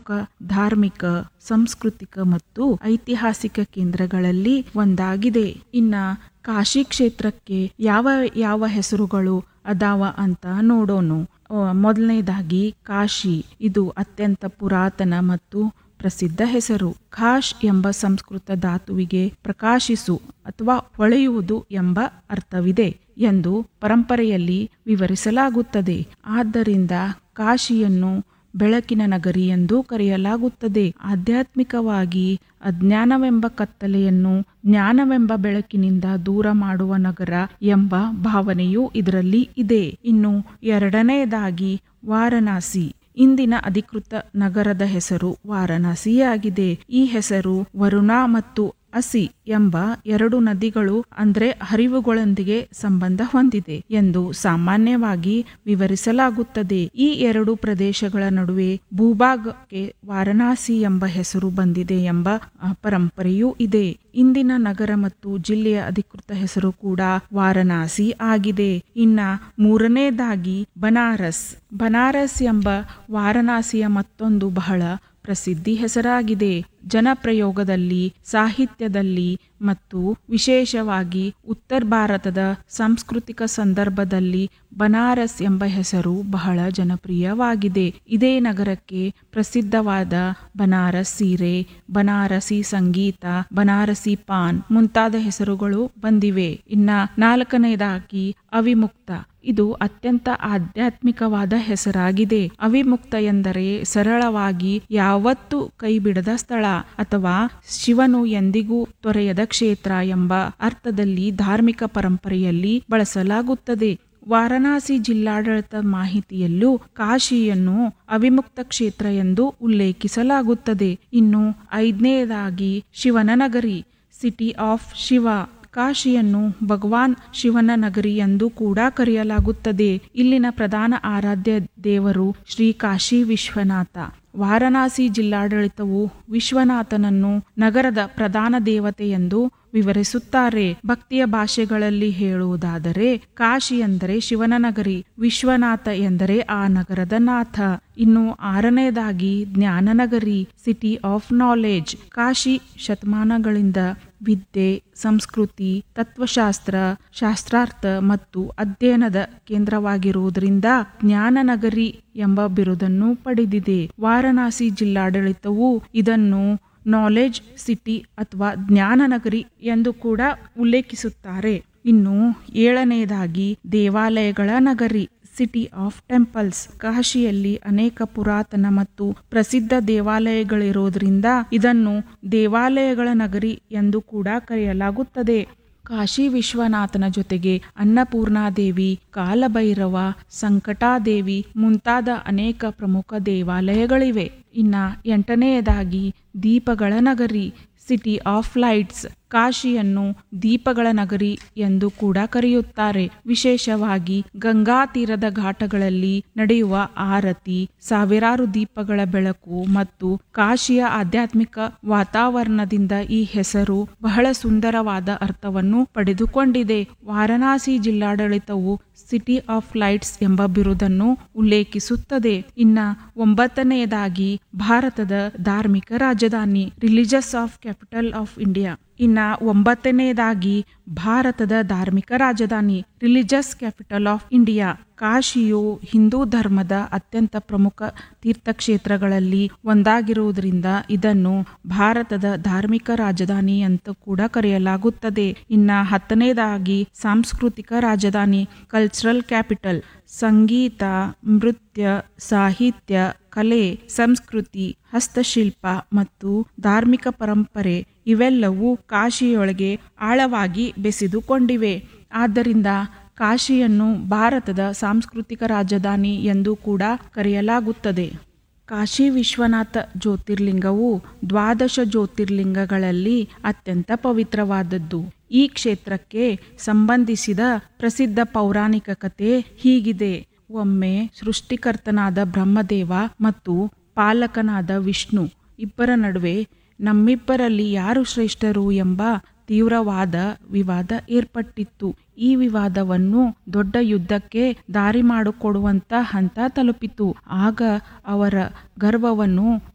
ಪ್ರಮುಖ ಧಾರ್ಮಿಕ ಸಾಂಸ್ಕೃತಿಕ ಮತ್ತು ಐತಿಹಾಸಿಕ ಕೇಂದ್ರಗಳಲ್ಲಿ ಒಂದಾಗಿದೆ ಇನ್ನ ಕಾಶಿ ಕ್ಷೇತ್ರಕ್ಕೆ ಯಾವ ಯಾವ ಹೆಸರುಗಳು ಅದಾವ ಅಂತ ನೋಡೋಣ ಮೊದಲನೇದಾಗಿ ಕಾಶಿ ಇದು ಅತ್ಯಂತ ಪುರಾತನ ಮತ್ತು ಪ್ರಸಿದ್ಧ ಹೆಸರು ಖಾಶ್ ಎಂಬ ಸಂಸ್ಕೃತ ಧಾತುವಿಗೆ ಪ್ರಕಾಶಿಸು ಅಥವಾ ಹೊಳೆಯುವುದು ಎಂಬ ಅರ್ಥವಿದೆ ಎಂದು ಪರಂಪರೆಯಲ್ಲಿ ವಿವರಿಸಲಾಗುತ್ತದೆ ಆದ್ದರಿಂದ ಕಾಶಿಯನ್ನು ಬೆಳಕಿನ ನಗರಿ ಎಂದು ಕರೆಯಲಾಗುತ್ತದೆ ಆಧ್ಯಾತ್ಮಿಕವಾಗಿ ಅಜ್ಞಾನವೆಂಬ ಕತ್ತಲೆಯನ್ನು ಜ್ಞಾನವೆಂಬ ಬೆಳಕಿನಿಂದ ದೂರ ಮಾಡುವ ನಗರ ಎಂಬ ಭಾವನೆಯು ಇದರಲ್ಲಿ ಇದೆ ಇನ್ನು ಎರಡನೆಯದಾಗಿ ವಾರಣಾಸಿ ಇಂದಿನ ಅಧಿಕೃತ ನಗರದ ಹೆಸರು ವಾರಣಾಸಿಯಾಗಿದೆ ಈ ಹೆಸರು ವರುಣ ಮತ್ತು ಅಸಿ ಎಂಬ ಎರಡು ನದಿಗಳು ಅಂದ್ರೆ ಹರಿವುಗಳೊಂದಿಗೆ ಸಂಬಂಧ ಹೊಂದಿದೆ ಎಂದು ಸಾಮಾನ್ಯವಾಗಿ ವಿವರಿಸಲಾಗುತ್ತದೆ ಈ ಎರಡು ಪ್ರದೇಶಗಳ ನಡುವೆ ಭೂಭಾಗಕ್ಕೆ ವಾರಣಾಸಿ ಎಂಬ ಹೆಸರು ಬಂದಿದೆ ಎಂಬ ಆ, ಪರಂಪರೆಯೂ ಇದೆ ಇಂದಿನ ನಗರ ಮತ್ತು ಜಿಲ್ಲೆಯ ಅಧಿಕೃತ ಹೆಸರು ಕೂಡ ವಾರಣಾಸಿ ಆಗಿದೆ ಇನ್ನ ಮೂರನೇದಾಗಿ ಬನಾರಸ್ ಬನಾರಸ್ ಎಂಬ ವಾರಣಾಸಿಯ ಮತ್ತೊಂದು ಬಹಳ ಪ್ರಸಿದ್ಧಿ ಹೆಸರಾಗಿದೆ ಜನಪ್ರಯೋಗದಲ್ಲಿ ಸಾಹಿತ್ಯದಲ್ಲಿ ಮತ್ತು ವಿಶೇಷವಾಗಿ ಉತ್ತರ ಭಾರತದ ಸಾಂಸ್ಕೃತಿಕ ಸಂದರ್ಭದಲ್ಲಿ ಬನಾರಸ್ ಎಂಬ ಹೆಸರು ಬಹಳ ಜನಪ್ರಿಯವಾಗಿದೆ ಇದೇ ನಗರಕ್ಕೆ ಪ್ರಸಿದ್ಧವಾದ ಬನಾರಸ್ ಸೀರೆ ಬನಾರಸಿ ಸಂಗೀತ ಬನಾರಸಿ ಪಾನ್ ಮುಂತಾದ ಹೆಸರುಗಳು ಬಂದಿವೆ ಇನ್ನ ನಾಲ್ಕನೇದಾಗಿ ಅವಿಮುಕ್ತ ಇದು ಅತ್ಯಂತ ಆಧ್ಯಾತ್ಮಿಕವಾದ ಹೆಸರಾಗಿದೆ ಅವಿಮುಕ್ತ ಎಂದರೆ ಸರಳವಾಗಿ ಯಾವತ್ತೂ ಕೈಬಿಡದ ಸ್ಥಳ ಅಥವಾ ಶಿವನು ಎಂದಿಗೂ ತೊರೆಯದ ಕ್ಷೇತ್ರ ಎಂಬ ಅರ್ಥದಲ್ಲಿ ಧಾರ್ಮಿಕ ಪರಂಪರೆಯಲ್ಲಿ ಬಳಸಲಾಗುತ್ತದೆ ವಾರಣಾಸಿ ಜಿಲ್ಲಾಡಳಿತ ಮಾಹಿತಿಯಲ್ಲೂ ಕಾಶಿಯನ್ನು ಅವಿಮುಕ್ತ ಕ್ಷೇತ್ರ ಎಂದು ಉಲ್ಲೇಖಿಸಲಾಗುತ್ತದೆ ಇನ್ನು ಐದನೇದಾಗಿ ಶಿವನ ನಗರಿ ಸಿಟಿ ಆಫ್ ಶಿವ ಕಾಶಿಯನ್ನು ಭಗವಾನ್ ಶಿವನ ನಗರಿ ಎಂದು ಕೂಡ ಕರೆಯಲಾಗುತ್ತದೆ ಇಲ್ಲಿನ ಪ್ರಧಾನ ಆರಾಧ್ಯ ದೇವರು ಶ್ರೀ ಕಾಶಿ ವಿಶ್ವನಾಥ ವಾರಣಾಸಿ ಜಿಲ್ಲಾಡಳಿತವು ವಿಶ್ವನಾಥನನ್ನು ನಗರದ ಪ್ರಧಾನ ದೇವತೆ ಎಂದು ವಿವರಿಸುತ್ತಾರೆ ಭಕ್ತಿಯ ಭಾಷೆಗಳಲ್ಲಿ ಹೇಳುವುದಾದರೆ ಕಾಶಿ ಎಂದರೆ ಶಿವನ ನಗರಿ ವಿಶ್ವನಾಥ ಎಂದರೆ ಆ ನಗರದ ನಾಥ ಇನ್ನು ಆರನೇದಾಗಿ ಜ್ಞಾನನಗರಿ ಸಿಟಿ ಆಫ್ ನಾಲೆಜ್ ಕಾಶಿ ಶತಮಾನಗಳಿಂದ ವಿದ್ಯೆ ಸಂಸ್ಕೃತಿ ತತ್ವಶಾಸ್ತ್ರ ಶಾಸ್ತ್ರಾರ್ಥ ಮತ್ತು ಅಧ್ಯಯನದ ಕೇಂದ್ರವಾಗಿರುವುದರಿಂದ ಜ್ಞಾನನಗರಿ ಎಂಬ ಬಿರುದನ್ನು ಪಡೆದಿದೆ ವಾರಣಾಸಿ ಜಿಲ್ಲಾಡಳಿತವು ಇದನ್ನು ನಾಲೆಜ್ ಸಿಟಿ ಅಥವಾ ಜ್ಞಾನನಗರಿ ಎಂದು ಕೂಡ ಉಲ್ಲೇಖಿಸುತ್ತಾರೆ ಇನ್ನು ಏಳನೆಯದಾಗಿ ದೇವಾಲಯಗಳ ನಗರಿ ಸಿಟಿ ಆಫ್ ಟೆಂಪಲ್ಸ್ ಕಾಶಿಯಲ್ಲಿ ಅನೇಕ ಪುರಾತನ ಮತ್ತು ಪ್ರಸಿದ್ಧ ದೇವಾಲಯಗಳಿರೋದ್ರಿಂದ ಇದನ್ನು ದೇವಾಲಯಗಳ ನಗರಿ ಎಂದು ಕೂಡ ಕರೆಯಲಾಗುತ್ತದೆ ಕಾಶಿ ವಿಶ್ವನಾಥನ ಜೊತೆಗೆ ಅನ್ನಪೂರ್ಣಾದೇವಿ ಕಾಲಭೈರವ ಸಂಕಟಾದೇವಿ ಮುಂತಾದ ಅನೇಕ ಪ್ರಮುಖ ದೇವಾಲಯಗಳಿವೆ ಇನ್ನ ಎಂಟನೆಯದಾಗಿ ದೀಪಗಳ ನಗರಿ ಸಿಟಿ ಆಫ್ ಲೈಟ್ಸ್ ಕಾಶಿಯನ್ನು ದೀಪಗಳ ನಗರಿ ಎಂದು ಕೂಡ ಕರೆಯುತ್ತಾರೆ ವಿಶೇಷವಾಗಿ ಗಂಗಾ ತೀರದ ಘಾಟಗಳಲ್ಲಿ ನಡೆಯುವ ಆರತಿ ಸಾವಿರಾರು ದೀಪಗಳ ಬೆಳಕು ಮತ್ತು ಕಾಶಿಯ ಆಧ್ಯಾತ್ಮಿಕ ವಾತಾವರಣದಿಂದ ಈ ಹೆಸರು ಬಹಳ ಸುಂದರವಾದ ಅರ್ಥವನ್ನು ಪಡೆದುಕೊಂಡಿದೆ ವಾರಣಾಸಿ ಜಿಲ್ಲಾಡಳಿತವು ಸಿಟಿ ಆಫ್ ಲೈಟ್ಸ್ ಎಂಬ ಬಿರುದನ್ನು ಉಲ್ಲೇಖಿಸುತ್ತದೆ ಇನ್ನ ಒಂಬತ್ತನೆಯದಾಗಿ ಭಾರತದ ಧಾರ್ಮಿಕ ರಾಜಧಾನಿ religious of capital of India ಇನ್ನ ಒಂಬತ್ತನೆಯದಾಗಿ ಭಾರತದ ಧಾರ್ಮಿಕ ರಾಜಧಾನಿ ರಿಲಿಜಸ್ ಕ್ಯಾಪಿಟಲ್ ಆಫ್ ಇಂಡಿಯಾ ಕಾಶಿಯು ಹಿಂದೂ ಧರ್ಮದ ಅತ್ಯಂತ ಪ್ರಮುಖ ತೀರ್ಥಕ್ಷೇತ್ರಗಳಲ್ಲಿ ಒಂದಾಗಿರುವುದರಿಂದ ಇದನ್ನು ಭಾರತದ ಧಾರ್ಮಿಕ ರಾಜಧಾನಿ ಅಂತ ಕೂಡ ಕರೆಯಲಾಗುತ್ತದೆ ಇನ್ನ ಹತ್ತನೇದಾಗಿ ಸಾಂಸ್ಕೃತಿಕ ರಾಜಧಾನಿ ಕಲ್ಚರಲ್ ಕ್ಯಾಪಿಟಲ್ ಸಂಗೀತ ನೃತ್ಯ ಸಾಹಿತ್ಯ ಕಲೆ ಸಂಸ್ಕೃತಿ ಹಸ್ತಶಿಲ್ಪ ಮತ್ತು ಧಾರ್ಮಿಕ ಪರಂಪರೆ ಇವೆಲ್ಲವೂ ಕಾಶಿಯೊಳಗೆ ಆಳವಾಗಿ ಬೆಸೆದುಕೊಂಡಿವೆ ಆದ್ದರಿಂದ ಕಾಶಿಯನ್ನು ಭಾರತದ ಸಾಂಸ್ಕೃತಿಕ ರಾಜಧಾನಿ ಎಂದು ಕೂಡ ಕರೆಯಲಾಗುತ್ತದೆ ಕಾಶಿ ವಿಶ್ವನಾಥ ಜ್ಯೋತಿರ್ಲಿಂಗವು ದ್ವಾದಶ ಜ್ಯೋತಿರ್ಲಿಂಗಗಳಲ್ಲಿ ಅತ್ಯಂತ ಪವಿತ್ರವಾದದ್ದು ಈ ಕ್ಷೇತ್ರಕ್ಕೆ ಸಂಬಂಧಿಸಿದ ಪ್ರಸಿದ್ಧ ಪೌರಾಣಿಕ ಕಥೆ ಹೀಗಿದೆ ಒಮ್ಮೆ ಸೃಷ್ಟಿಕರ್ತನಾದ ಬ್ರಹ್ಮದೇವ ಮತ್ತು ಪಾಲಕನಾದ ವಿಷ್ಣು ಇಬ್ಬರ ನಡುವೆ ನಮ್ಮಿಬ್ಬರಲ್ಲಿ ಯಾರು ಶ್ರೇಷ್ಠರು ಎಂಬ ತೀವ್ರವಾದ ವಿವಾದ ಏರ್ಪಟ್ಟಿತ್ತು ಈ ವಿವಾದವನ್ನು ದೊಡ್ಡ ಯುದ್ಧಕ್ಕೆ ದಾರಿ ಮಾಡಿಕೊಡುವಂತ ಹಂತ ತಲುಪಿತು ಆಗ ಅವರ ಗರ್ವವನ್ನು